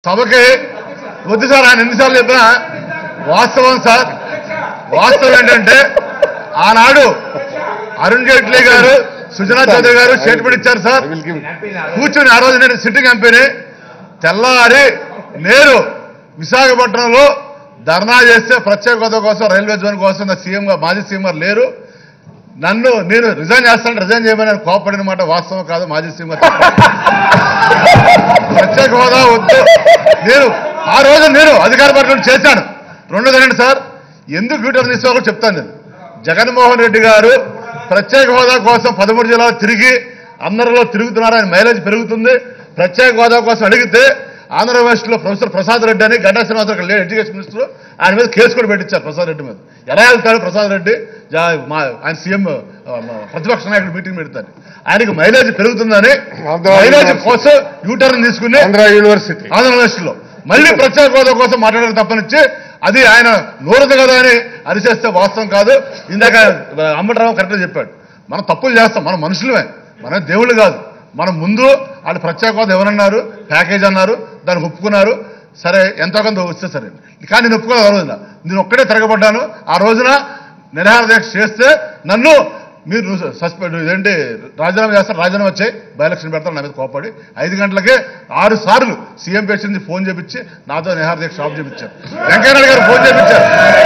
సభకి వద్దు సార్ ఆయన ఎన్నిసార్లు చెప్పినా వాస్తవం సార్ వాస్తవం ఏంటంటే ఆనాడు అరుణ్ జైట్లీ గారు సుజనా చౌదరి గారు స్టేట్మెంట్ ఇచ్చారు సార్ కూర్చొని ఆ రోజు నేను సిట్టింగ్ ఎంపీని తెల్లారి నేను విశాఖపట్నంలో ధర్నా చేస్తే ప్రత్యేక హోదా కోసం రైల్వే జోన్ కోసం నా సీఎం గా మాజీ సీఎం గారు లేరు నన్ను నేను రిజైన్ చేస్తాను రిజైన్ చేయమని నేను కోపడిన మాట వాస్తవం కాదు మాజీ సీఎం గారు చెప్పారు. ప్రత్యేక హోదా వద్దు నేను ఆ రోజు నేను అధికార పార్టీలో చేశాను రెండోదండి సార్ ఎందుకు ట్విట్టర్ తీసుకోవాలో చెప్తాను నేను జగన్మోహన్ రెడ్డి గారు ప్రత్యేక హోదా కోసం పదమూడు జిల్లాలు తిరిగి అందరిలో తిరుగుతున్నారు ఆయన మైలేజ్ పెరుగుతుంది ప్రత్యేక హోదా కోసం అడిగితే ఆంధ్రప్రదేశ్ లో ప్రొఫెసర్ ప్రసాద్ రెడ్డి అని గడ్డా శ్రీనివాసరావు గారు ఎడ్యుకేషన్ మినిస్టర్ ఆయన మీద కేసు కూడా పెట్టించారు ప్రసాద్ రెడ్డి మీద ఎలా వెళ్తాడు ప్రసాద్ రెడ్డి జా- మా ఆయన సీఎం ఆ, మా ప్రతిపక్ష నాయకుడు మీటింగ్ పెడతారు ఆయనకి మైలేజ్ పెరుగుతుందని ఆంధ్ర మైలేజ్ యూనివర్సిటీ. కోసం యూటర్న్ తీసుకుని ఆంధ్ర యూనివర్సిటీ ఆంధ్రప్రదేశ్లో మళ్ళీ ప్రత్యేక హోదా కోసం మాట్లాడడం తప్పనిచ్చి అది ఆయన నోరుంది కదా అని అరిచేస్తే వాస్తవం కాదు ఇందాక అంబటరావు కరెక్ట్గా చెప్పాడు మనం తప్పులు చేస్తాం మనం మనుషులమే మన దేవుళ్ళు కాదు మనం ముందు వాళ్ళు ప్రత్యేక హోదా ఎవరన్నారు ప్యాకేజ్ అన్నారు దాన్ని ఒప్పుకున్నారు సరే ఎంతో కొంత వస్తే సరే కానీ నేను ఒప్పుకోలేదు ఆ రోజున నేను ఒక్కడే తిరగబడ్డాను ఆ రోజున నిరాహార దీక్ష చేస్తే నన్ను మీరు సస్పెండ్ ఇదేంటి రాజీనామా చేస్తారు రాజీనామా వచ్చాయి బై ఎలక్షన్ పెడతారు నా మీద కోపడి ఐదు గంటలకే ఆరు సార్లు సీఎం పేషెంట్ ఫోన్ చేపించి నాతో నిహార దీక్ష ఆఫ్ చేపించారు వెంకయ్యనాయుడు గారు ఫోన్ చేపించారు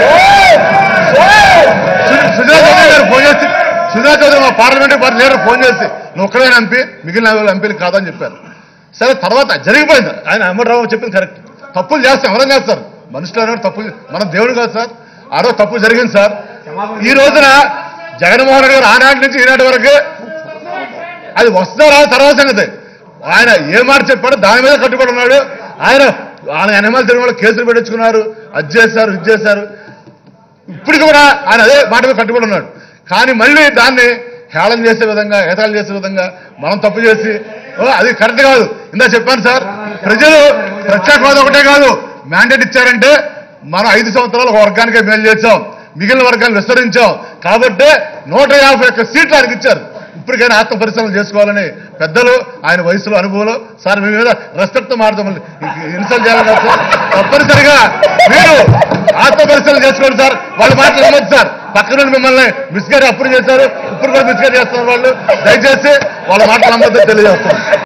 సు- సుజనా చౌదరి గారు ఫోన్ చేసి సుజనా చౌదరి మా పార్లమెంటరీ పార్టీ లీడర్ ఫోన్ చేసి నువ్వు ఒక్కడే ఎంపీ మిగిలిన వాళ్ళు ఎంపీలు కాదని చెప్పారు సరే తర్వాత జరిగిపోయింది ఆయన అమ్మరావు చెప్పింది కరెక్ట్ తప్పులు చేస్తాం ఎవరైనా చేస్తారు మనుషులు అనేవాడు తప్పులు మనం దేవుడు కాదు సార్ ఆ రోజు తప్పు జరిగింది సార్ ఈ రోజున జగన్మోహన్ రెడ్డి గారు ఆనాటి నుంచి ఈనాటి వరకు అది వస్తుందో రాదు తర్వాత సంగతి ఆయన ఏ మాట చెప్పాడో దాని మీద కట్టుబడి ఉన్నాడు ఆయన ఆయన ఎనమల తిరుమల కేసులు పెట్టించుకున్నారు అది చేశారు ఇది చేశారు ఇప్పటికి కూడా ఆయన అదే మాట మీద కట్టుబడి ఉన్నాడు కానీ మళ్ళీ దాన్ని హేళన చేసే విధంగా ఏతాలు చేసే విధంగా మనం తప్పు చేసి ఓ అది కరెక్ట్ కాదు ఇందా చెప్పాను సార్ ప్రజలు ప్రత్యేక హోదా ఒకటే కాదు మ్యాండేట్ ఇచ్చారంటే మనం ఐదు సంవత్సరాలు ఒక వర్గానికే మేలు చేసాం మిగిలిన వర్గాన్ని విస్తరించాం కాబట్టి నూట యాభై ఒక్క సీట్లు ఆయనకి ఇచ్చారు ఇప్పటికైనా ఆత్మ పరిశీలన చేసుకోవాలని పెద్దలు ఆయన వయసులో అనుభవంలో సార్ మీ మీద రెస్పెక్ట్ మాడతాం ఇన్సల్ట్ చేయాలి కాదు సార్ తప్పనిసరిగా మీరు ఆత్మ పరిశీలన చేసుకోండి సార్ వాళ్ళ మాటలు నమ్మదు సార్ పక్కన మిమ్మల్ని మిస్గారి అప్పుడు చేశారు ఇప్పుడు కూడా మిస్గారి చేస్తున్నారు వాళ్ళు దయచేసి వాళ్ళ మాటలు నమ్మద్దు తెలియజేస్తాం